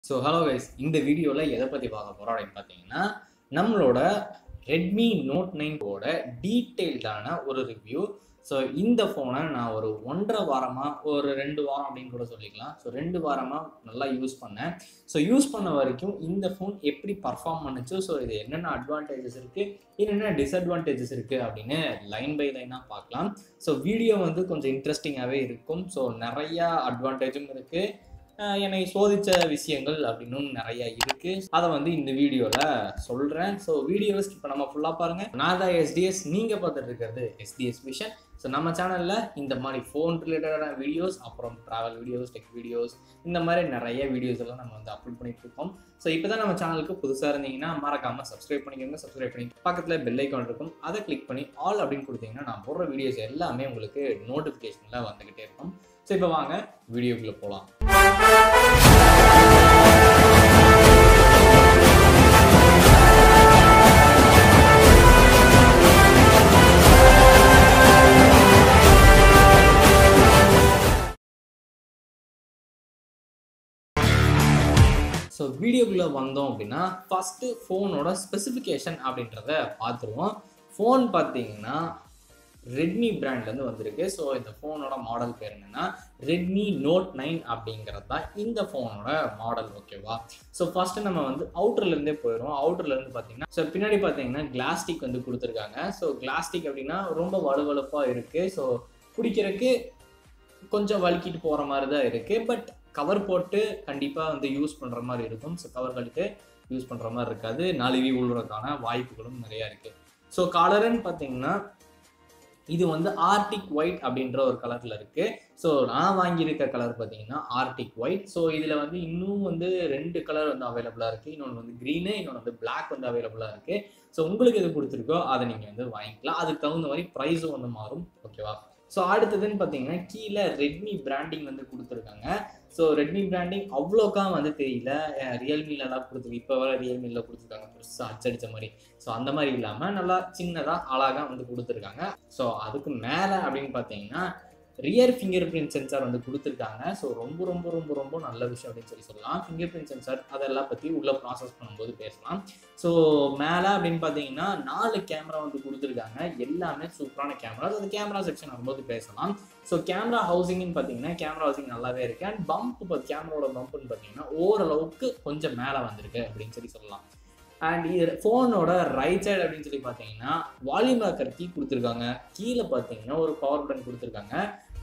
so hello guys இந்த வீடியோவில் எதை பற்றி பார்க்க போகிறோம் அப்படின்னு பார்த்தீங்கன்னா நம்மளோட ரெட்மி நோட் நைனோட டீட்டெயில்டான ஒரு ரிவ்யூ ஸோ இந்த ஃபோனை நான் ஒரு ஒன்றரை வாரமாக ஒரு ரெண்டு வாரம் அப்படின்னு கூட சொல்லிக்கலாம் ஸோ ரெண்டு வாரமாக நல்லா யூஸ் பண்ணேன் ஸோ யூஸ் பண்ண வரைக்கும் இந்த ஃபோன் எப்படி பர்ஃபார்ம் பண்ணுச்சு ஸோ இது என்னென்ன அட்வான்டேஜஸ் இருக்குது என்னென்ன டிஸ்அட்வான்டேஜஸ் இருக்குது அப்படின்னு லைன் பை லைனாக பார்க்கலாம் ஸோ வீடியோ வந்து கொஞ்சம் இன்ட்ரெஸ்டிங்காகவே இருக்கும் ஸோ நிறையா அட்வான்டேஜும் இருக்குது ஆஹ் என்னை சோதித்த விஷயங்கள் அப்படின்னும் நிறைய இருக்கு அதை வந்து இந்த வீடியோவில் சொல்கிறேன் ஸோ வீடியோவை ஸ்கிப் பண்ணாமல் ஃபுல்லாக பாருங்கள் நான் தான் எஸ்டிஎஸ் நீங்கள் பார்த்துட்டு இருக்கிறது எஸ்டிஎஸ் விஷன் ஸோ நம்ம சேனலில் இந்த மாதிரி ஃபோன் ரிலேட்டடான வீடியோஸ் அப்புறம் ட்ராவல் வீடியோஸ் டெக் வீடியோஸ் இந்த மாதிரி நிறைய வீடியோஸ் எல்லாம் நம்ம வந்து அப்லோட் பண்ணிட்டு இருக்கோம் ஸோ இப்போ தான் நம்ம சேனலுக்கு புதுசாக இருந்தீங்கன்னா மறக்காமல் சப்ஸ்கிரைப் பண்ணிக்கோங்க சப்ஸ்கிரைப் பண்ணி பக்கத்தில் பெல் ஐக்கான் இருக்கும் அதை கிளிக் பண்ணி ஆல் அப்படின்னு கொடுத்தீங்கன்னா நான் போடுற வீடியோஸ் எல்லாமே உங்களுக்கு நோட்டிஃபிகேஷனில் வந்துக்கிட்டே இருக்கும் ஸோ இப்போ வாங்க வீடியோக்குள்ளே போகலாம் ஸோ வீடியோக்குள்ளே வந்தோம் அப்படின்னா ஃபஸ்ட்டு ஃபோனோட ஸ்பெசிஃபிகேஷன் அப்படின்றத பார்த்துருவோம் ஃபோன் பார்த்தீங்கன்னா ரெட்மி பிராண்ட்லேருந்து வந்திருக்கு ஸோ இந்த ஃபோனோட மாடல் பேர் என்னென்னா ரெட்மி நோட் நைன் அப்படிங்கிறது தான் இந்த ஃபோனோட மாடல் ஓகேவா ஸோ ஃபஸ்ட்டு நம்ம வந்து அவுட்டர்லேருந்தே போயிடும் அவுட்டர்லேருந்து பார்த்தீங்கன்னா ஸோ பின்னாடி பார்த்தீங்கன்னா கிளாஸ்டிக் வந்து கொடுத்துருக்காங்க ஸோ கிளாஸ்டிக் அப்படின்னா ரொம்ப வலுவலுப்பாக இருக்குது ஸோ குடிக்கிறதுக்கு கொஞ்சம் வலிக்கிட்டு போகிற மாதிரி தான் இருக்குது பட் கவர் போட்டு கண்டிப்பாக வந்து யூஸ் பண்ணுற மாதிரி இருக்கும் ஸோ கவர் கழித்து யூஸ் பண்ணுற மாதிரி இருக்காது நழுவி விழுறதுக்கான வாய்ப்புகளும் நிறையா இருக்குது ஸோ கலருன்னு பார்த்தீங்கன்னா இது வந்து ஆர்டிக் ஒயிட் அப்படின்ற ஒரு கலரில் இருக்குது ஸோ நான் வாங்கியிருக்க கலர் பார்த்தீங்கன்னா ஆர்டிக் ஒயிட் ஸோ இதில் வந்து இன்னும் வந்து ரெண்டு கலர் வந்து அவைலபிளாக இருக்குது இன்னொன்று வந்து க்ரீனு இன்னொன்று வந்து பிளாக் வந்து அவைலபிளாக இருக்குது ஸோ உங்களுக்கு எது பிடிச்சிருக்கோ அதை நீங்கள் வந்து வாங்கிக்கலாம் அதுக்கு தகுந்த மாதிரி ப்ரைஸும் வந்து மாறும் ஓகேவா ஸோ அடுத்ததுன்னு பார்த்தீங்கன்னா கீழே ரெட்மி பிராண்டிங் வந்து கொடுத்துருக்காங்க ஸோ ரெட்மி பிராண்டிங் அவ்வளோக்கா வந்து தெரியல ரியல்மிலலாம் கொடுத்துருக்கு இப்போ வர ரியல்மியில் கொடுத்துருக்காங்க பெருசாக அச்சடித்த மாதிரி ஸோ அந்த மாதிரி இல்லாமல் நல்லா சின்னதாக அழகாக வந்து கொடுத்துருக்காங்க ஸோ அதுக்கு மேலே அப்படின்னு பார்த்தீங்கன்னா ரியர் ஃபிங்கர் பிரிண்ட் சென்சார் வந்து கொடுத்துருக்காங்க ஸோ ரொம்ப ரொம்ப ரொம்ப ரொம்ப நல்ல விஷயம் அப்படின்னு சொல்லி சொல்லலாம் ஃபிங்கர் பிரிண்ட் சென்சார் அதெல்லாம் பற்றி உள்ளே ப்ராசஸ் பண்ணும்போது பேசலாம் ஸோ மேலே அப்படின்னு பார்த்தீங்கன்னா நாலு கேமரா வந்து கொடுத்துருக்காங்க எல்லாமே சூப்பரான கேமரா அது கேமரா செக்ஷன் வரும்போது பேசலாம் ஸோ கேமரா ஹவுசிங்னு பார்த்தீங்கன்னா கேமரா ஹவுசிங் நல்லாவே இருக்கு அண்ட் பம்ப் இப்போ கேமராவோட பம்ப்னு பார்த்தீங்கன்னா ஓரளவுக்கு கொஞ்சம் மேலே வந்திருக்கு அப்படின்னு சொல்லி சொல்லலாம் அண்ட் இது ஃபோனோட ரைட் சைடு அப்படின்னு சொல்லி பார்த்தீங்கன்னா வால்யூம் லாக்கர் கீ கொடுத்துருக்காங்க கீழே பார்த்தீங்கன்னா ஒரு பவர் பட்டன் கொடுத்துருக்காங்க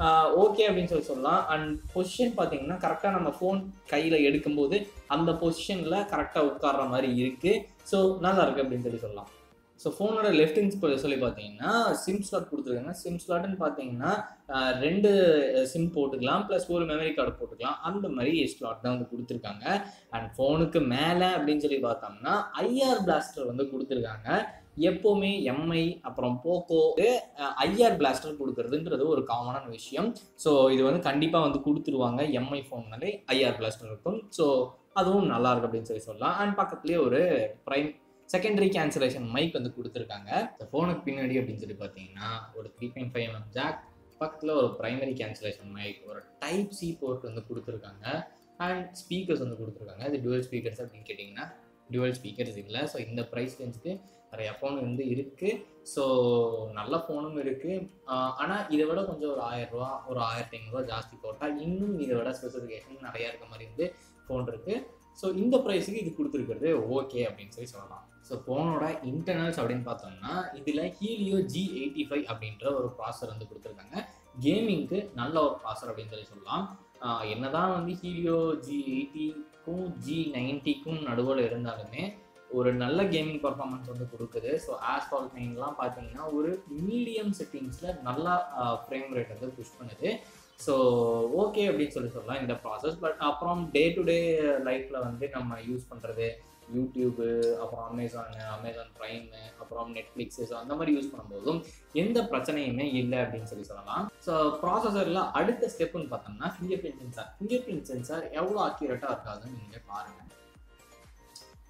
ஓகே அப்படின்னு சொல்லி சொல்லலாம் அண்ட் பொசிஷன் பார்த்தீங்கன்னா கரெக்டாக நம்ம ஃபோன் கையில் எடுக்கும்போது அந்த பொசிஷனில் கரெக்டாக உட்கார்ற மாதிரி இருக்குது ஸோ நல்லா இருக்குது அப்படின்னு சொல்லி சொல்லலாம் ஸோ ஃபோனோட லெஃப்ட் சொல்லி பார்த்தீங்கன்னா சிம் ஸ்லாட் கொடுத்துருக்காங்க சிம் ஸ்லாட்னு பார்த்தீங்கன்னா ரெண்டு சிம் போட்டுக்கலாம் ப்ளஸ் ஒரு மெமரி கார்டு போட்டுக்கலாம் அந்த மாதிரி ஸ்லாட் தான் வந்து கொடுத்துருக்காங்க அண்ட் ஃபோனுக்கு மேலே அப்படின்னு சொல்லி பார்த்தோம்னா ஐஆர் பிளாஸ்டர் வந்து கொடுத்துருக்காங்க எப்போவுமே எம்ஐ அப்புறம் போக்கோ ஐஆர் பிளாஸ்டர் கொடுக்குறதுன்றது ஒரு காமனான விஷயம் ஸோ இது வந்து கண்டிப்பாக வந்து கொடுத்துருவாங்க எம்ஐ ஃபோன்னாலே ஐஆர் பிளாஸ்டர் இருக்கும் ஸோ அதுவும் நல்லா இருக்கு அப்படின்னு சொல்லி சொல்லலாம் அண்ட் பக்கத்துலேயே ஒரு ப்ரைம் செகண்டரி கேன்சலேஷன் மைக் வந்து கொடுத்துருக்காங்க இந்த ஃபோனுக்கு பின்னாடி அப்படின்னு சொல்லி பார்த்தீங்கன்னா ஒரு three point five MM jack பக்கத்தில் ஒரு ப்ரைமரி கேன்சலேஷன் மைக் ஒரு டைப் சி போர்ட் வந்து கொடுத்துருக்காங்க அண்ட் ஸ்பீக்கர்ஸ் வந்து கொடுத்துருக்காங்க இது டுவல் ஸ்பீக்கர்ஸ் அப்படின்னு கேட்டிங்கன்னா டுவல் ஸ்பீக்கர்ஸ் இல்லை ஸோ இந்த ப்ரைஸ் ரேஞ்சுக்கு நிறைய ஃபோன் வந்து இருக்குது ஸோ நல்ல ஃபோனும் இருக்குது ஆனால் இதை விட கொஞ்சம் ஒரு ஆயிரரூவா ஒரு ஆயிரத்தி ஐநூறுரூவா ஜாஸ்தி போட்டால் இன்னும் இதை விட ஸ்பெசிஃபிகேஷன் நிறையா இருக்க மாதிரி வந்து ஃபோன் இருக்குது ஸோ இந்த ப்ரைஸுக்கு இது கொடுத்துருக்கிறது ஓகே அப்படின்னு சொல்லி சொல்லலாம் ஸோ ஃபோனோட இன்டர்னல்ஸ் அப்படின்னு பார்த்தோம்னா இதில் ஹீலியோ ஜி எயிட்டி ஃபைவ் அப்படின்ற ஒரு ப்ராசர் வந்து கொடுத்துருக்காங்க கேமிங்க்கு நல்ல ஒரு ப்ராசர் அப்படின்னு சொல்லி சொல்லலாம் என்னதான் வந்து ஹீலியோ ஜி எயிட்டிக்கும் ஜி நைன்ட்டிக்கும் நடுவில் இருந்தாலுமே ஒரு நல்ல கேமிங் பர்ஃபார்மன்ஸ் வந்து கொடுக்குது ஸோ ஆஸ்பால் நைன்லாம் பார்த்தீங்கன்னா ஒரு மீடியம் செட்டிங்ஸில் நல்லா ஃப்ரேம் ரேட் வந்து புஷ் பண்ணுது ஸோ ஓகே அப்படின்னு சொல்லி சொல்லலாம் இந்த ப்ராசஸ் பட் அப்புறம் டே டு டே லைஃப்பில் வந்து நம்ம யூஸ் பண்ணுறது யூடியூபு அப்புறம் அமேசானு அமேசான் ப்ரைமு அப்புறம் நெட்ஃப்ளிக்ஸு ஸோ அந்த மாதிரி யூஸ் பண்ணும்போதும் எந்த பிரச்சனையுமே இல்லை அப்படின்னு சொல்லி சொல்லலாம் ஸோ ப்ராசஸரில் அடுத்த ஸ்டெப்புன்னு பார்த்தோம்னா fingerprint sensor fingerprint sensor எவ்வளோ அக்யூரேட்டாக இருக்காதுன்னு நீங்கள் பாருங்கள்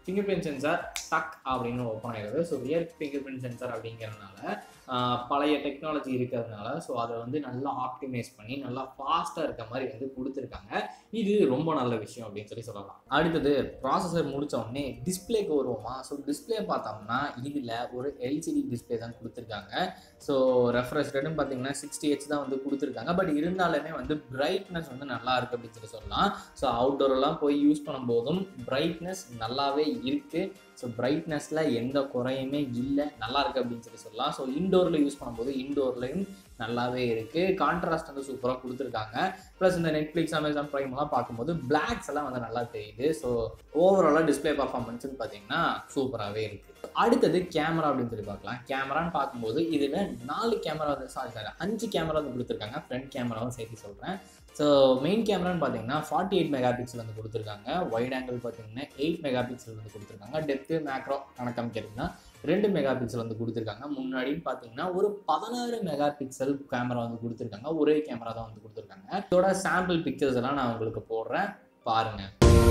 ஃபிங்கர் பிரிண்ட் சென்சார் டக் அப்படின்னு ஓப்பன் ஆகிடுது so rear fingerprint sensor அப்படிங்கிறதுனால ஆஹ், பழைய டெக்னாலஜி இருக்கிறதுனால ஸோ அதை வந்து நல்லா ஆப்டிமைஸ் பண்ணி நல்லா ஃபாஸ்ட்டாக இருக்க மாதிரி வந்து கொடுத்துருக்காங்க இது ரொம்ப நல்ல விஷயம் அப்படின்னு சொல்லி சொல்லலாம் அடுத்தது ப்ராசஸர் முடிச்ச உடனே டிஸ்பிளேக்கு வருவோமா ஸோ டிஸ்பிளே பார்த்தோம்னா இதில் ஒரு எல்சிடி டிஸ்பிளே தான் கொடுத்துருக்காங்க ஸோ ரெஃப்ரெஷ் ரேட்னு பார்த்தீங்கன்னா சிக்ஸ்டி ஹெச் தான் வந்து கொடுத்துருக்காங்க பட் இருந்தாலுமே வந்து பிரைட்னஸ் வந்து நல்லா இருக்கு அப்படின்னு சொல்லி சொல்லலாம் ஸோ அவுட்டோரெல்லாம் போய் யூஸ் பண்ணும்போதும் பிரைட்னஸ் நல்லாவே இருக்குது ஸோ பிரைட்னஸில் எந்த குறையுமே இல்லை நல்லா இருக்குது அப்படின்னு சொல்லி சொல்லலாம் ஸோ இண்டோரில் யூஸ் பண்ணும்போது இண்டோர்லையும் நல்லாவே இருக்குது கான்ட்ராஸ்ட் வந்து சூப்பராக கொடுத்துருக்காங்க ப்ளஸ் இந்த நெட்ஃப்ளிக்ஸ் அமேசான் ப்ரைம்லாம் பார்க்கும்போது பிளாக்ஸ் எல்லாம் வந்து நல்லா தெரியுது ஸோ ஓவராலாக டிஸ்பிளே பர்ஃபார்மன்ஸ்னு பார்த்தீங்கன்னா சூப்பராகவே இருக்குது அடுத்தது கேமரா அப்படின்னு சொல்லி பார்க்கலாம் கேமரான்னு பார்க்கும்போது இதில் நாலு கேமரா வந்து சாரி சாரி அஞ்சு கேமரா வந்து கொடுத்துருக்காங்க ஃப்ரண்ட் கேமராவும் சேர்த்து சொல்கிறேன் ஸோ மெயின் கேமரான்னு பார்த்தீங்கன்னா ஃபார்ட்டி எயிட் மெகா பிக்சல் வந்து கொடுத்துருக்காங்க வைட் ஆங்கிள் பார்த்தீங்கன்னா எயிட் மெகா பிக்சல் வந்து கொடுத்துருக்காங்க டெப்த்து மேக்ரோ கணக்காமிக்கிறதுனா ரெண்டு மெகா பிக்சல் வந்து கொடுத்துருக்காங்க முன்னாடின்னு பார்த்தீங்கன்னா ஒரு பதினாறு மெகா பிக்சல் கேமரா வந்து கொடுத்துருக்காங்க ஒரே கேமரா தான் வந்து கொடுத்துருக்காங்க இதோட சாம்பிள் பிக்சர்ஸ் எல்லாம் நான் உங்களுக்கு போடுறேன் பாருங்க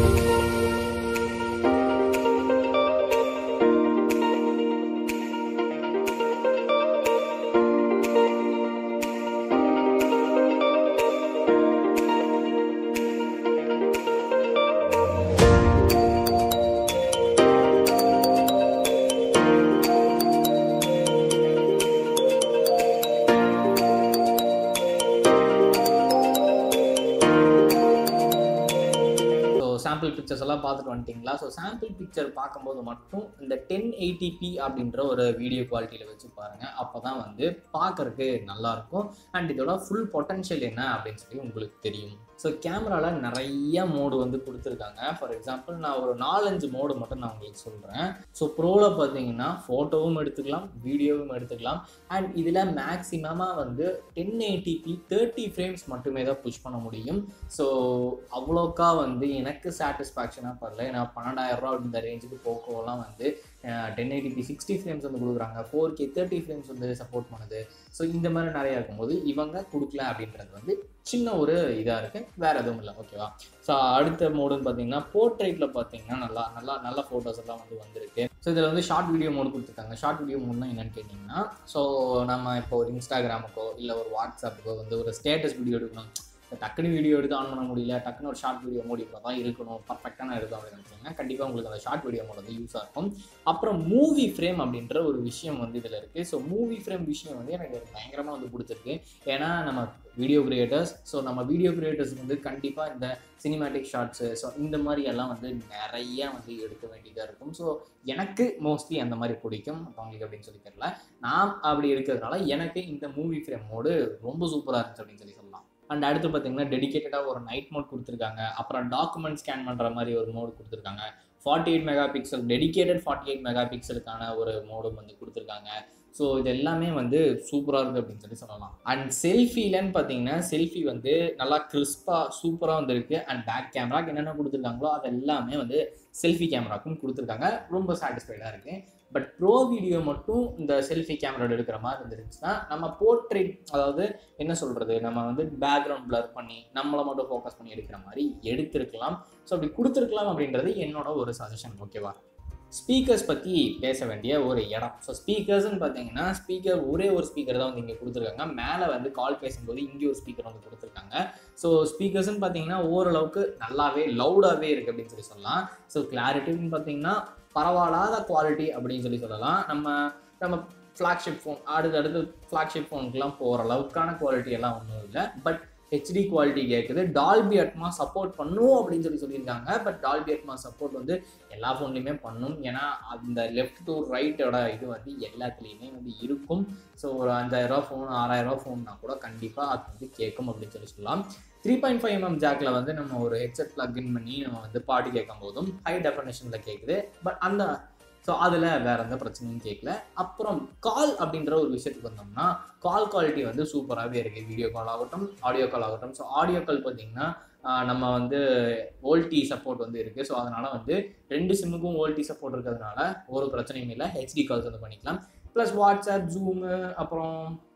ஸோ சாம்பிள் பிக்சர்ஸ் எல்லாம் பார்த்துட்டு வந்துட்டிங்களா ஸோ சாம்பிள் பிக்சர் பார்க்கும்போது மட்டும் இந்த டென் எயிட்டிபி அப்படின்ற ஒரு வீடியோ குவாலிட்டியில் வச்சு பாருங்கள் அப்போ தான் வந்து பார்க்கறதுக்கு நல்லாயிருக்கும் அண்ட் இதோட ஃபுல் பொட்டன்ஷியல் என்ன அப்படின்னு சொல்லி உங்களுக்கு தெரியும் ஸோ கேமராவில் நிறைய மோடு வந்து கொடுத்துருக்காங்க ஃபார் எக்ஸாம்பிள் நான் ஒரு நாலஞ்சு மோடு மட்டும் நான் உங்களுக்கு சொல்கிறேன் ஸோ ப்ரோவில் பார்த்தீங்கன்னா ஃபோட்டோவும் எடுத்துக்கலாம் வீடியோவும் எடுத்துக்கலாம் அண்ட் இதில் மேக்ஸிமமாக வந்து டென் எயிட்டிபி தேர்ட்டி ஃப்ரேம்ஸ் மட்டுமே தான் புஷ் பண்ண முடியும் ஸோ அவ்வளோக்கா வந்து எனக்கு சாட்டிஸ்ஃபேக்ஷனாக படல ஏன்னா பன்னெண்டாயிரம் ரூபா இந்த ரேஞ்சுக்கு போக்கோலாம் வந்து டென் எயிட்டிபி சிக்ஸ்டி ஃப்ரேம்ஸ் வந்து கொடுக்குறாங்க ஃபோர் கே தேர்ட்டி ஃப்ரேம்ஸ் வந்து சப்போர்ட் பண்ணுது ஸோ இந்த மாதிரி நிறையா இருக்கும்போது இவங்க கொடுக்கல அப்படின்றது வந்து சின்ன ஒரு இதாக இருக்குது வேறு எதுவும் இல்லை ஓகேவா ஸோ அடுத்த மோடுன்னு பார்த்தீங்கன்னா போர்ட்ரேட்டில் பார்த்தீங்கன்னா நல்லா நல்லா நல்ல ஃபோட்டோஸ் எல்லாம் வந்து வந்திருக்கு ஸோ இதில் வந்து ஷார்ட் வீடியோ மோடு கொடுத்துருக்காங்க ஷார்ட் வீடியோ மோட்னா என்னன்னு கேட்டிங்கன்னா ஸோ நம்ம இப்போ ஒரு இன்ஸ்டாகிராமுக்கோ இல்லை ஒரு வாட்ஸ்அப்புக்கோ வந்து ஒரு ஸ்டேட்டஸ் வீடியோ எடுக்கணும் டக்குனு வீடியோ எடுத்து ஆன் பண்ண முடியல டக்குன்னு ஒரு ஷார்ட் வீடியோ மோடி இப்போ தான் இருக்கணும் பர்ஃபெக்டான இருக்கும் அப்படின்னு நினச்சிங்கன்னா கண்டிப்பாக உங்களுக்கு அந்த ஷார்ட் வீடியோ மோட் வந்து யூஸாக இருக்கும் அப்புறம் மூவி ஃப்ரேம் அப்படின்ற ஒரு விஷயம் வந்து இதில் இருக்குது ஸோ மூவி ஃப்ரேம் விஷயம் வந்து எனக்கு பயங்கரமாக வந்து பிடிச்சிருக்கு ஏன்னா நம்ம வீடியோ கிரியேட்டர்ஸ் ஸோ நம்ம வீடியோ கிரியேட்டர்ஸ் வந்து கண்டிப்பாக இந்த சினிமேட்டிக் ஷார்ட்ஸு ஸோ இந்த மாதிரி எல்லாம் வந்து நிறைய வந்து எடுக்க வேண்டியதாக இருக்கும் ஸோ எனக்கு மோஸ்ட்லி அந்த மாதிரி பிடிக்கும் அவங்களுக்கு அப்படின்னு சொல்லி தெரியல நான் அப்படி இருக்கிறதுனால எனக்கு இந்த மூவி ஃப்ரேம் மோடு ரொம்ப சூப்பராக இருந்துச்சு அப்படின்னு சொல்லி சொல்லலாம் அண்ட் அடுத்து பார்த்தீங்கன்னா டெடிகேட்டடாக ஒரு நைட் மோட் கொடுத்துருக்காங்க அப்புறம் டாக்குமெண்ட் ஸ்கேன் பண்ணுற மாதிரி ஒரு மோடு கொடுத்துருக்காங்க forty eight megapixel dedicated forty eight மெகா பிக்சலுக்கான ஒரு மோடும் வந்து கொடுத்துருக்காங்க ஸோ இது எல்லாமே வந்து சூப்பராக இருக்குது அப்படின்னு சொல்லி சொல்லலாம் அண்ட் செல்ஃபிலன்னு பார்த்தீங்கன்னா செல்ஃபி வந்து நல்லா கிறிஸ்பாக சூப்பராக வந்திருக்கு அண்ட் பேக் கேமராக்கு என்னென்ன கொடுத்துருக்காங்களோ அது எல்லாமே வந்து செல்ஃபி கேமராக்கும் கொடுத்துருக்காங்க ரொம்ப சாட்டிஸ்ஃபைடாக இருக்குது பட் ப்ரோ வீடியோ மட்டும் இந்த செல்ஃபி கேமராவில் எடுக்கிற மாதிரி இருந்துருச்சுன்னா நம்ம போர்ட்ரேட் அதாவது என்ன சொல்கிறது நம்ம வந்து பேக்ரவுண்ட் blur பண்ணி நம்மளை மட்டும் ஃபோக்கஸ் பண்ணி எடுக்கிற மாதிரி எடுத்திருக்கலாம் ஸோ அப்படி கொடுத்துருக்கலாம் அப்படின்றது என்னோட ஒரு சஜஷன் ஓகேவா ஸ்பீக்கர்ஸ் பற்றி பேச வேண்டிய ஒரு இடம் ஸோ ஸ்பீக்கர்ஸ்னு பார்த்தீங்கன்னா ஸ்பீக்கர் ஒரே ஒரு ஸ்பீக்கர் தான் வந்து இங்கே கொடுத்துருக்காங்க மேலே வந்து கால் பேசும்போது இங்கே ஒரு ஸ்பீக்கர் வந்து கொடுத்துருக்காங்க ஸோ ஸ்பீக்கர்ஸ்னு பார்த்தீங்கன்னா ஓரளவுக்கு நல்லாவே லவுடாகவே இருக்குது அப்படின்னு சொல்லி சொல்லலாம் ஸோ கிளாரிட்டின்னு பார்த்தீங்கன்னா பரவாயில்லாத குவாலிட்டி அப்படின்னு சொல்லி சொல்லலாம் நம்ம நம்ம ஃப்ளாக்ஷிப் ஃபோன் அடுத்து அடுத்து ஃப்ளாக்ஷிப் ஃபோனுக்குலாம் போகிற அளவுக்கான குவாலிட்டி எல்லாம் ஒன்றும் இல்லை பட் ஹெச்டி குவாலிட்டி கேட்குது டால்பி அட்மா சப்போர்ட் பண்ணும் அப்படின்னு சொல்லி சொல்லியிருக்காங்க பட் டால்பி அட்மா சப்போர்ட் வந்து எல்லா ஃபோன்லையுமே பண்ணும் ஏன்னா அந்த லெஃப்ட் டு ரைட்டோட இது வந்து எல்லாத்துலேயுமே வந்து இருக்கும் ஸோ ஒரு அஞ்சாயிரரூவா ஃபோன் ஆறாயிரரூவா ஃபோன்னா கூட கண்டிப்பாக அது வந்து கேட்கும் அப்படின்னு சொல்லி சொல்லலாம் த்ரீ பாயிண்ட் ஃபைவ் எம்எம் ஜாக்கில் வந்து நம்ம ஒரு ஹெட்செட் பிளக்இன் பண்ணி நம்ம வந்து பாட்டு கேட்கும் போதும் ஹை டெஃபனேஷனில் கேட்குது பட் அந்த ஸோ அதில் வேற எந்த பிரச்சனையும் கேட்கல அப்புறம் கால் அப்படின்ற ஒரு விஷயத்துக்கு வந்தோம்னா கால் குவாலிட்டி வந்து சூப்பராகவே இருக்குது வீடியோ கால் ஆகட்டும் ஆடியோ கால் ஆகட்டும் ஸோ ஆடியோ கால் பார்த்தீங்கன்னா ஆஹ் நம்ம வந்து ஓல்டி சப்போர்ட் வந்து இருக்குது ஸோ அதனால் வந்து ரெண்டு சிம்முக்கும் ஓல்டி சப்போர்ட் இருக்கிறதுனால ஒரு பிரச்சனையும் இல்லை ஹெச்டி கால்ஸ் வந்து பண்ணிக்கலாம் ப்ளஸ் வாட்ஸ்அப் ஜூமு அப்புறம்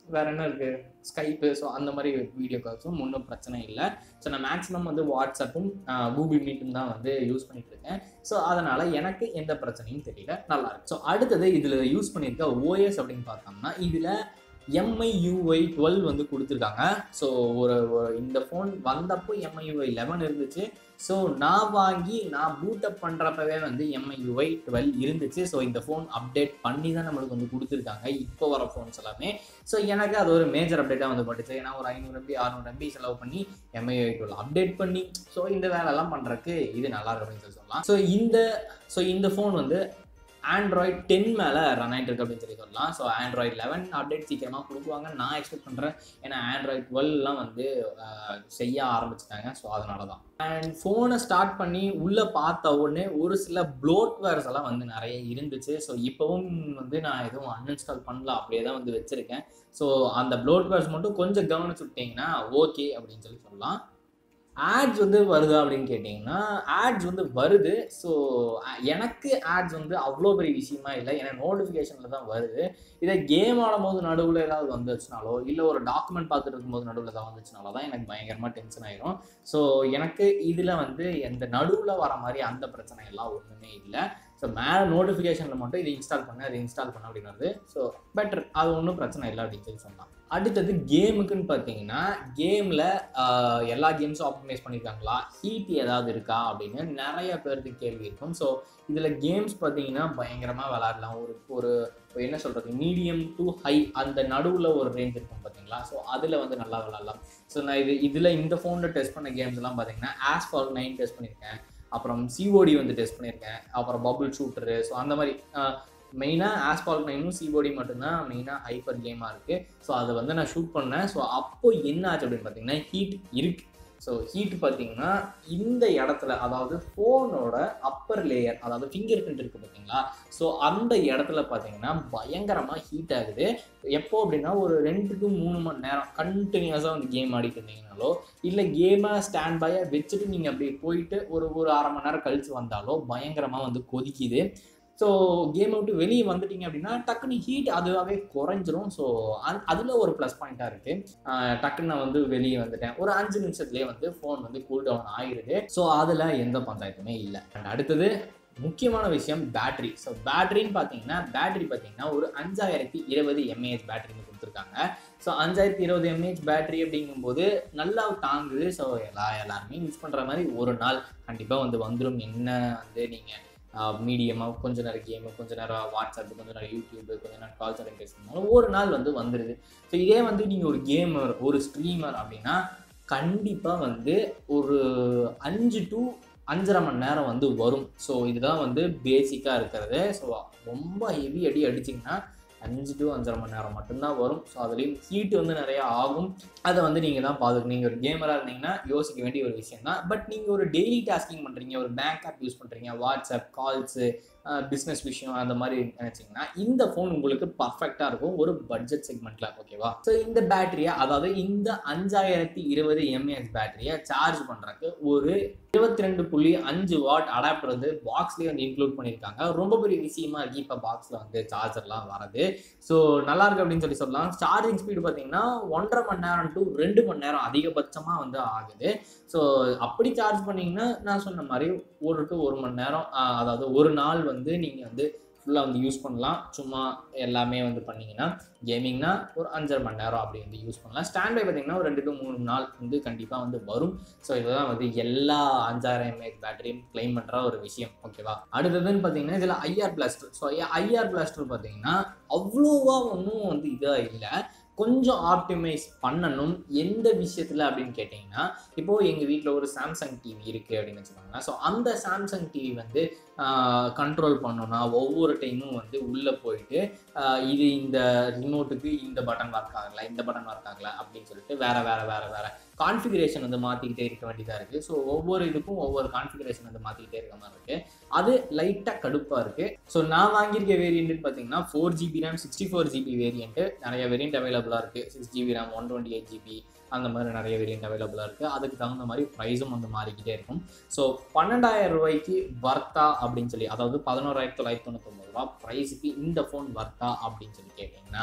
வேற என்ன இருக்கு ஸ்கைப்பு ஸோ அந்த மாதிரி வீடியோ கால்ஸும் ஒன்றும் பிரச்சனை இல்லை ஸோ நான் மேக்ஸிமம் வந்து வாட்ஸ்அப்பும் கூகுள் மீட்டும் தான் வந்து யூஸ் பண்ணிட்டு இருக்கேன் ஸோ அதனால எனக்கு எந்த பிரச்சனையும் தெரியல நல்லா இருக்கு ஸோ அடுத்தது இதில் யூஸ் பண்ணியிருக்க ஓஎஸ் அப்படின்னு பார்த்தோம்னா இதில் எம்ஐயூஐ டுவெல் வந்து கொடுத்துருக்காங்க ஸோ ஒரு ஒரு இந்த ஃபோன் வந்தப்போ எம்ஐயூஐ லெவன் இருந்துச்சு ஸோ நான் வாங்கி நான் பூட்டப் பண்ணுறப்பவே வந்து எம்ஐயூஐ டுவெல் இருந்துச்சு ஸோ இந்த ஃபோன் அப்டேட் பண்ணி தான் நம்மளுக்கு வந்து கொடுத்துருக்காங்க இப்போ வர ஃபோன்ஸ் எல்லாமே ஸோ எனக்கு அது ஒரு மேஜர் அப்டேட்டாக வந்து பட்டுச்சு ஏன்னா ஒரு ஐநூறு எம்பி அறுநூறு எம்பி செலவு பண்ணி எம்ஐஐ டுவெல் அப்டேட் பண்ணி ஸோ இந்த வேலைலாம் பண்ணுறதுக்கு இது நல்லா இருக்கும் அப்படின்னு சொல்லி சொல்லலாம் ஸோ இந்த ஸோ இந்த ஃபோன் வந்து ஆண்ட்ராய்ட் டென் மேலே ரன் ஆகிட்டு இருக்கு அப்படின்னு சொல்லி சொல்லலாம் ஸோ ஆண்ட்ராய்ட் லெவன் அப்டேட் சீக்கிரமாக கொடுக்குவாங்கன்னு நான் எக்ஸ்பெக்ட் பண்ணுறேன் ஏன்னா ஆண்ட்ராய்ட் டுவெல்லாம் வந்து ஆஹ், செய்ய ஆரம்பிச்சிட்டாங்க ஸோ அதனால தான் அண்ட் ஃபோனை ஸ்டார்ட் பண்ணி உள்ளே பார்த்த உடனே ஒரு சில ப்ளோட்வேர்ஸ் எல்லாம் வந்து நிறைய இருந்துச்சு ஸோ இப்போவும் வந்து நான் எதுவும் அன்இன்ஸ்டால் பண்ணல அப்படியே தான் வந்து வச்சுருக்கேன் ஸோ அந்த ப்ளோட்வேர்ஸ் மட்டும் கொஞ்சம் கவனிச்சு விட்டிங்கன்னா ஓகே அப்படின்னு சொல்லி சொல்லலாம் ஆட்ஸ் வந்து வருதா அப்படின்னு கேட்டிங்கன்னா ஆட்ஸ் வந்து வருது ஸோ எனக்கு ஆட்ஸ் வந்து அவ்வளோ பெரிய விஷயமா இல்லை ஏன்னா நோட்டிஃபிகேஷனில் தான் வருது இதை கேம் ஆடும்போது நடுவில் ஏதாவது வந்துச்சுனாலோ இல்லை ஒரு டாக்குமெண்ட் பார்த்துட்டு இருக்கும்போது நடுவில் ஏதாவது வந்துச்சுனாலோ தான் எனக்கு பயங்கரமாக டென்ஷன் ஆயிரும் ஸோ எனக்கு இதில் வந்து எந்த நடுவில் வர மாதிரி அந்த பிரச்சனை எல்லாம் ஒன்றுமே இல்லை ஸோ மேலே நோட்டிஃபிகேஷனில் மட்டும் இது இன்ஸ்டால் பண்ண அது இன்ஸ்டால் பண்ண அப்படின்னு வருது ஸோ பெட்டர் அது ஒன்றும் பிரச்சனை இல்லை அப்படின்னு சொல்லி சொல்லலாம் அடுத்தது கேமுக்குன்னு பார்த்தீங்கன்னா கேமில் எல்லா கேம்ஸும் ஆப்டிமைஸ் பண்ணியிருக்காங்களா ஹீட் ஏதாவது இருக்கா அப்படின்னு நிறைய பேருக்கு கேள்வி இருக்கும் ஸோ இதில் கேம்ஸ் பார்த்தீங்கன்னா பயங்கரமாக விளாடலாம் ஒரு ஒரு ஒரு என்ன சொல்கிறது மீடியம் டு ஹை அந்த நடுவில் ஒரு ரேஞ்ச் இருக்கும் பார்த்தீங்களா ஸோ அதில் வந்து நல்லா விளாடலாம் ஸோ நான் இது இதில் இந்த ஃபோனில் டெஸ்ட் பண்ண கேம்ஸ்லாம் பார்த்தீங்கன்னா ஆஸ்பால் நைன் டெஸ்ட் பண்ணியிருக்கேன் அப்புறம் சிஓடி வந்து டெஸ்ட் பண்ணியிருக்கேன் அப்புறம் பபுள் ஷூட்டரு ஸோ அந்த மாதிரி மெயினாக ஆஸ்பால் நைனும் சிஓடி மட்டும்தான் மெயினாக ஹைப்பர் கேமாக இருக்குது ஸோ அதை வந்து நான் ஷூட் பண்ணேன் ஸோ அப்போ என்ன ஆச்சு அப்படின்னு பார்த்தீங்கன்னா ஹீட் இருக்குது ஸோ ஹீட் பார்த்தீங்கன்னா இந்த இடத்துல அதாவது ஃபோனோட அப்பர் லேயர் அதாவது ஃபிங்கர் பிரிண்ட் இருக்குது பார்த்தீங்களா ஸோ அந்த இடத்துல பார்த்தீங்கன்னா பயங்கரமாக ஹீட் ஆகுது எப்போ அப்படின்னா ஒரு ரெண்டு டு மூணு மணி நேரம் கண்டினியூஸாக வந்து கேம் ஆடிட்டு இருந்தீங்கனாலோ இல்லை கேமை ஸ்டாண்ட் பையாக வச்சுட்டு நீங்கள் அப்படி போயிட்டு ஒரு ஒரு அரை மணி நேரம் கழிச்சு வந்தாலோ பயங்கரமாக வந்து கொதிக்குது ஸோ கேம் விட்டு வெளியே வந்துட்டீங்க அப்படின்னா டக்குன்னு ஹீட் அதுவாகவே குறைஞ்சிரும் ஸோ அந் அதில் ஒரு ப்ளஸ் பாயிண்ட்டாக இருக்குது டக்குன்னு நான் வந்து வெளியே வந்துட்டேன் ஒரு அஞ்சு நிமிஷத்துலேயே வந்து ஃபோன் வந்து கூல் டவுன் ஆகிருது ஸோ அதில் எந்த பஞ்சாயத்துமே இல்லை அண்ட் அடுத்தது முக்கியமான விஷயம் பேட்டரி ஸோ பேட்டரின்னு பார்த்தீங்கன்னா பேட்டரி பார்த்தீங்கன்னா ஒரு அஞ்சாயிரத்தி இருபது எம்ஏஹெச் பேட்டரின்னு கொடுத்துருக்காங்க ஸோ அஞ்சாயிரத்தி இருபது எம்ஏஹெச் பேட்டரி அப்படிங்கும்போது நல்லா தாங்குது ஸோ எல்லா எல்லாருமே யூஸ் பண்ணுற மாதிரி ஒரு நாள் கண்டிப்பாக வந்து வந்துடும் என்ன வந்து நீங்கள் மீடியமாக கொஞ்ச நேரம் கேமு கொஞ்ச நேரம் வாட்ஸ்அப் கொஞ்ச நேரம் யூடியூப் கொஞ்ச நேரம் கால்ஸ் அட்டன் பேசணும் ஒரு நாள் வந்து வந்துடுது ஸோ இதே வந்து நீங்கள் ஒரு கேமர் ஒரு ஸ்ட்ரீமர் அப்படின்னா கண்டிப்பாக வந்து ஒரு அஞ்சு டு அஞ்சரை மணி நேரம் வந்து வரும் ஸோ இதுதான் வந்து பேசிக்காக இருக்கிறது ஸோ ரொம்ப ஹெவி அடி அடிச்சிங்கன்னா அஞ்சு டு அஞ்சரை மணி நேரம் மட்டும்தான் வரும் ஸோ அதுலேயும் ஹீட் வந்து நிறைய ஆகும் அதை வந்து நீங்கள் தான் பார்த்துக்கணும் நீங்கள் ஒரு கேமராக இருந்தீங்கன்னா யோசிக்க வேண்டிய ஒரு விஷயம் தான் பட் நீங்கள் ஒரு டெய்லி டாஸ்கிங் பண்ணுறீங்க ஒரு பேங்க் ஆப் யூஸ் பண்ணுறீங்க வாட்ஸ்அப் கால்ஸு பிஸ்னஸ் விஷயம் அந்த மாதிரி நினச்சிங்கன்னா இந்த ஃபோன் உங்களுக்கு பர்ஃபெக்டாக இருக்கும் ஒரு பட்ஜெட் செக்மெண்ட்டில் ஓகேவா ஸோ இந்த பேட்டரியை அதாவது இந்த அஞ்சாயிரத்தி இருபது எம்ஏஹெச் பேட்டரியை சார்ஜ் பண்ணுறதுக்கு ஒரு இருபத்தி ரெண்டு புள்ளி அஞ்சு வாட் அடாப்டர் வந்து பாக்ஸ்லேயே வந்து இன்க்ளூட் பண்ணியிருக்காங்க ரொம்ப பெரிய விஷயமா இருக்கு இப்போ பாக்ஸில் வந்து சார்ஜர்லாம் வரது ஸோ நல்லா இருக்கு அப்படின்னு சொல்லி சொல்லலாம் சார்ஜிங் ஸ்பீடு பார்த்தீங்கன்னா ஒன்றரை மணி நேரம் டு ரெண்டு மணி நேரம் அதிகபட்சமாக வந்து ஆகுது ஸோ அப்படி சார்ஜ் பண்ணீங்கன்னா நான் சொன்ன மாதிரி ஒரு டு ஒரு மணி நேரம் ஆஹ், அதாவது ஒரு நாள் வந்து நீங்கள் வந்து ஃபுல்லாக வந்து யூஸ் பண்ணலாம் சும்மா எல்லாமே வந்து பண்ணீங்கன்னா கேமிங்னா ஒரு அஞ்சரை மணி நேரம் அப்படி வந்து யூஸ் பண்ணலாம் ஸ்டாண்ட் பை பார்த்தீங்கன்னா ஒரு ரெண்டு டு மூணு நாள் வந்து கண்டிப்பாக வந்து வரும் ஸோ இதுதான் வந்து எல்லா அஞ்சாயிரம் எம்ஏஹெச் பேட்டரியும் கிளைம் பண்ணுற ஒரு விஷயம் ஓகேவா அடுத்ததுன்னு பார்த்தீங்கன்னா இதில் IR blaster so IR blaster பார்த்தீங்கன்னா அவ்வளோவா ஒன்றும் வந்து இதாக இல்லை கொஞ்சம் ஆப்டிமைஸ் பண்ணணும் எந்த விஷயத்தில் அப்படின்னு கேட்டிங்கன்னா இப்போது எங்கள் வீட்டில் ஒரு சாம்சங் டிவி இருக்குது அப்படின்னு வச்சுக்கோங்களேன் ஸோ அந்த சாம்சங் டிவி வந்து கண்ட்ரோல் பண்ணோன்னா ஒவ்வொரு டைமும் வந்து உள்ளே போயிட்டு ஆஹ் இது இந்த ரிமோட்டுக்கு இந்த பட்டன் ஒர்க் ஆகல இந்த பட்டன் ஒர்க் ஆகல அப்படின்னு சொல்லிட்டு வேற வேற வேற வேற கான்ஃபிகரேஷன் வந்து மாற்றிக்கிட்டே இருக்க வேண்டியதாக இருக்குது ஸோ ஒவ்வொரு இதுக்கும் ஒவ்வொரு கான்ஃபிகரேஷன் வந்து மாற்றிக்கிட்டே இருக்க மாதிரி இருக்குது அது லைட்டாக கடுப்பாக இருக்குது ஸோ நான் வாங்கியிருக்க வேரியண்ட்டுன்னு பார்த்தீங்கன்னா four GB RAM sixty four GB variant நிறைய வேரியண்ட் அவைலபிளாக இருக்குது six GB RAM one twenty eight GB அந்த மாதிரி நிறைய வேரியண்ட் அவைலபிளாக இருக்குது அதுக்கு தகுந்த மாதிரி ப்ரைஸும் வந்து மாறிக்கிட்டே இருக்கும் ஸோ பன்னெண்டாயிரம் ரூபாய்க்கு வர்த்தா அப்படின்னு சொல்லி அதாவது பதினோராயிரத்தி தொள்ளாயிரத்தி தொண்ணூத்தொம்பது ரூபா ப்ரைஸுக்கு இந்த ஃபோன் வர்த்தா அப்படின்னு சொல்லி கேட்டிங்கன்னா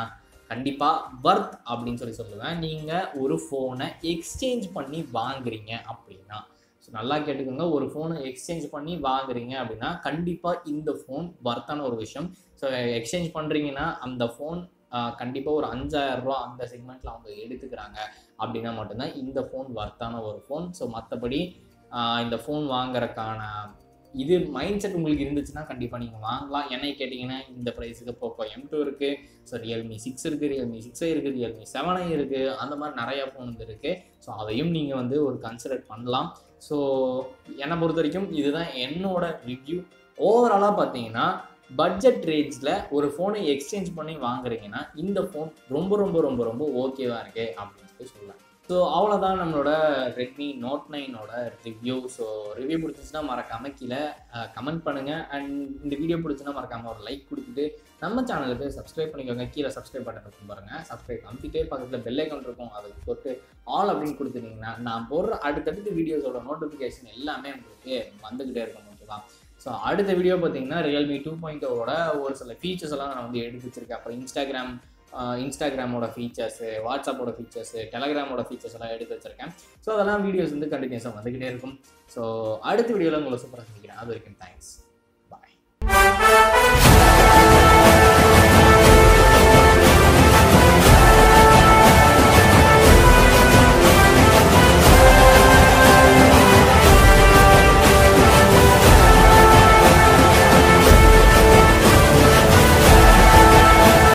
கண்டிப்பாக வர்த் அப்படின்னு சொல்லி சொல்லுவேன் நீங்கள் ஒரு ஃபோனை எக்ஸ்சேஞ்ச் பண்ணி வாங்குறீங்க அப்படின்னா ஸோ நல்லா கேட்டுக்கோங்க ஒரு ஃபோனை எக்ஸ்சேஞ்ச் பண்ணி வாங்குறீங்க அப்படின்னா கண்டிப்பாக இந்த ஃபோன் வர்த்தான ஒரு விஷயம் ஸோ எக்ஸ்சேஞ்ச் பண்ணுறீங்கன்னா அந்த ஃபோன் கண்டிப்பாக ஒரு அஞ்சாயிரம் ரூபா அந்த செக்மெண்ட்டில் அவங்க எடுத்துக்கிறாங்க அப்படின்னா மட்டும்தான் இந்த ஃபோன் வர்த்தான ஒரு ஃபோன் ஸோ மற்றபடி இந்த ஃபோன் வாங்குறதுக்கான இது மைண்ட் செட் உங்களுக்கு இருந்துச்சுன்னா கண்டிப்பாக நீங்கள் வாங்கலாம் என்னை கேட்டிங்கன்னா இந்த ப்ரைஸுக்கு போக்கோ எம் டூ இருக்குது ஸோ ரியல்மி சிக்ஸ் இருக்குது ரியல்மி சிக்ஸே இருக்குது ரியல்மி செவனே இருக்குது அந்த மாதிரி நிறையா ஃபோன் வந்து இருக்குது ஸோ அதையும் நீங்கள் வந்து ஒரு கன்சிடர் பண்ணலாம் ஸோ என்னை பொறுத்த வரைக்கும் இதுதான் என்னோட ரிவ்யூ ஓவராலாக பார்த்தீங்கன்னா பட்ஜெட் ரேஞ்சில் ஒரு ஃபோனை எக்ஸ்சேஞ்ச் பண்ணி வாங்குறீங்கன்னா இந்த ஃபோன் ரொம்ப ரொம்ப ரொம்ப ரொம்ப ஓகேவாக இருக்கு அப்படின்னு சொல்லி சொல்லலாம் ஸோ அவ்வளோதான் நம்மளோட ரெட்மி நோட் நைனோட ரிவ்யூ ஸோ ரிவ்யூ பிடிச்சிச்சுன்னா மறக்காமல் கீழே கமெண்ட் பண்ணுங்கள் அண்ட் இந்த வீடியோ பிடிச்சுன்னா மறக்காமல் ஒரு லைக் கொடுத்துட்டு நம்ம சேனலுக்கு சப்ஸ்கிரைப் பண்ணிக்கோங்க கீழே சப்ஸ்கிரைப் பட்டன் இருக்கும் பாருங்கள் சப்ஸ்கிரைப் அமுத்திட்டே பக்கத்தில் பெல் ஐக்கான் இருக்கும் அதை தொட்டு ஆல் அப்படின்னு கொடுத்துட்டீங்கன்னா நான் போடுற அடுத்தடுத்த வீடியோஸோட நோட்டிஃபிகேஷன் எல்லாமே உங்களுக்கு வந்துக்கிட்டே இருக்கும் ஓகேவா ஸோ அடுத்த வீடியோ பார்த்தீங்கன்னா ரியல்மி டூ பாயிண்ட் ஓட ஒரு சில ஃபீச்சர்ஸ் எல்லாம் நான் வந்து எடுத்து வச்சிருக்கேன் அப்புறம் இன்ஸ்டாகிராம் இன்ஸ்டாகிராமோட ஃபீச்சர்ஸு வாட்ஸ்அப்போட ஃபீச்சர்ஸு டெலகிராமோட ஃபீச்சர்ஸ் எல்லாம் எடுத்து வச்சிருக்கேன் ஸோ அதெல்லாம் வீடியோஸ் வந்து கண்டினியூஸாக வந்துக்கிட்டே இருக்கும் ஸோ அடுத்த வீடியோவில் உங்களை சூப்பராக சந்திக்கிறேன் அது வரைக்கும் தேங்க்ஸ்